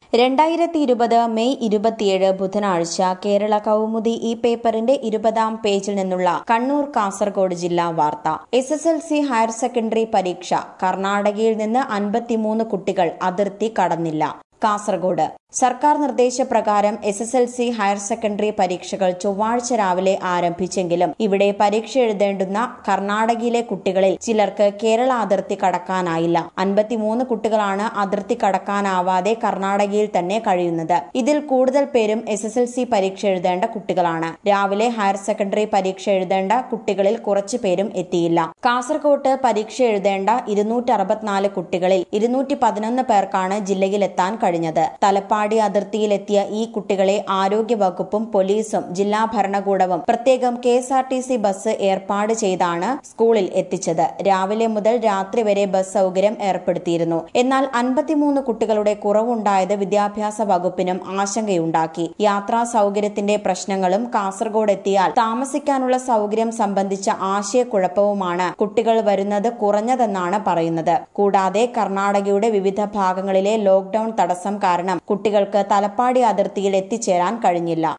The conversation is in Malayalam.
രണ്ടായിരത്തി ഇരുപത് മെയ് ഇരുപത്തിയേഴ് ബുധനാഴ്ച കേരള കൗമുദി ഈ പേപ്പറിന്റെ ഇരുപതാം പേജിൽ നിന്നുള്ള കണ്ണൂർ കാസർഗോഡ് ജില്ലാ വാർത്ത S S L C higher secondary പരീക്ഷ കർണാടകയിൽ നിന്ന് അൻപത്തിമൂന്ന് കുട്ടികൾ അതിർത്തി കടന്നില്ല കാസർഗോഡ് സർക്കാർ നിർദ്ദേശപ്രകാരം S S L C higher secondary പരീക്ഷകൾ ചൊവ്വാഴ്ച രാവിലെ ആരംഭിച്ചെങ്കിലും ഇവിടെ പരീക്ഷ എഴുതേണ്ടുന്ന കർണാടകയിലെ കുട്ടികളിൽ ചിലർക്ക് കേരള അതിർത്തി കടക്കാനായില്ല അൻപത്തിമൂന്ന് കുട്ടികളാണ് അതിർത്തി കടക്കാനാവാതെ കർണാടകയിൽ തന്നെ കഴിയുന്നത് ഇതിൽ കൂടുതൽ പേരും എസ് എസ് എൽ സി പരീക്ഷ എഴുതേണ്ട കുട്ടികളാണ് രാവിലെ ഹയർ സെക്കൻഡറി പരീക്ഷ എഴുതേണ്ട കുട്ടികളിൽ കുറച്ചു പേരും എത്തിയില്ല കാസർകോട്ട് പരീക്ഷ എഴുതേണ്ട ഇരുന്നൂറ്റി അറുപത്തിനാല് കുട്ടികളിൽ ഇരുന്നൂറ്റി പതിനൊന്ന് പേർക്കാണ് ജില്ലയിലെത്താൻ കഴിഞ്ഞത് തലപ്പാടി അതിർത്തിയിലെത്തിയ ഈ കുട്ടികളെ ആരോഗ്യ വകുപ്പും പോലീസും ജില്ലാ ഭരണകൂടവും പ്രത്യേകം K S R T C bus ഏർപ്പാട് ചെയ്താണ് സ്കൂളിൽ എത്തിച്ചത് രാവിലെ മുതൽ രാത്രി വരെ ബസ് സൗകര്യം ഏർപ്പെടുത്തിയിരുന്നു എന്നാൽ അൻപത്തിമൂന്ന് കുട്ടികളുടെ കുറവുണ്ടായത് വിദ്യാഭ്യാസ വകുപ്പിനും ആശങ്കയുണ്ടാക്കി യാത്രാ സൗകര്യത്തിന്റെ പ്രശ്നങ്ങളും കാസർഗോഡ് എത്തിയാൽ താമസിക്കാനുള്ള സൗകര്യം സംബന്ധിച്ച ആശയക്കുഴപ്പവുമാണ് കുട്ടികൾ വരുന്നത് കുറഞ്ഞതെന്നാണ് പറയുന്നത് കൂടാതെ കർണാടകയുടെ വിവിധ ഭാഗങ്ങളിലെ ലോക്ഡൌൺ തടസ്സം കാരണം കുട്ടികൾക്ക് തലപ്പാടി അതിർത്തിയിൽ എത്തിച്ചേരാൻ കഴിഞ്ഞില്ല